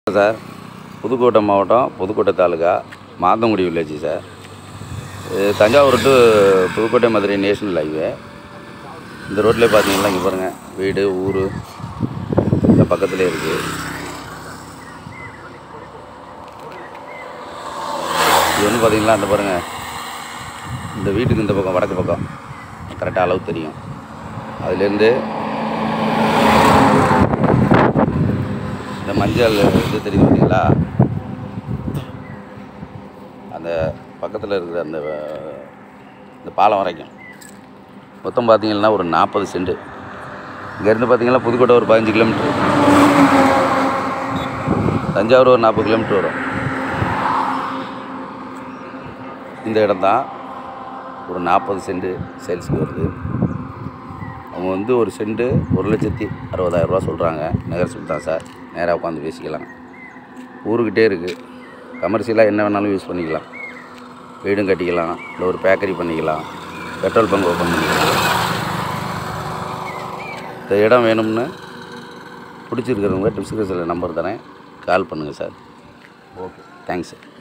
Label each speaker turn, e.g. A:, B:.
A: sir Pudukkottai மாவட்டம் Pudukkottai taluka Mathangudi village sir இது Thanjavur to Pudukkottai Madurai national highway இந்த ரோட்லேயே பார்த்தீங்கன்னா இங்கே பாருங்கள் வீடு ஊர் இந்த பக்கத்துலேயே இருக்குது இது வந்து பார்த்தீங்கன்னா அந்த பாருங்கள் இந்த வீட்டுக்கு இந்த பக்கம் வடக்கு பக்கம் கரெக்டாக அளவு தெரியும் அதுலேருந்து இந்த மஞ்சள் இது தெரியுது பார்த்தீங்களா அந்த பக்கத்தில் இருக்கிற அந்த அஹ், இந்த பாலம் வரைக்கும் மொத்தம் பார்த்தீங்கன்னா ஒரு நாற்பது சென்ட் இங்கேருந்து பார்த்தீங்கன்னா புதுக்கோட்டை ஒரு பதினஞ்சு கிலோமீட்ரு தஞ்சாவூர் ஒரு நாற்பது கிலோமீட்டர் வரும் இந்த இடம் தான் ஒரு நாற்பது சென்ட் சேல்ஸுக்கு வருது அவங்க வந்து ஒரு சென்ட் ஒரு லட்சத்தி அறுபதாயிரம் ரூபா சொல்கிறாங்க நகர் சுல்தான் சார் நேராக உட்காந்து பேசிக்கலாம் ஊருக்கிட்டே இருக்குது கமர்ஷியலாக என்ன வேணாலும் யூஸ் பண்ணிக்கலாம் வீடும் கட்டிக்கலாம் இல்லை ஒரு பேக்கரி பண்ணிக்கலாம் பெட்ரோல் பங்க் ஓப்பன் பண்ணிக்கலாம் இந்த இடம் வேணும்னு பிடிச்சிருக்கிறவங்க டிஸ்கிரிப்ஷனில் நம்பர் தரேன் கால் பண்ணுங்கள் சார் ஓகே தேங்க்ஸ் சார்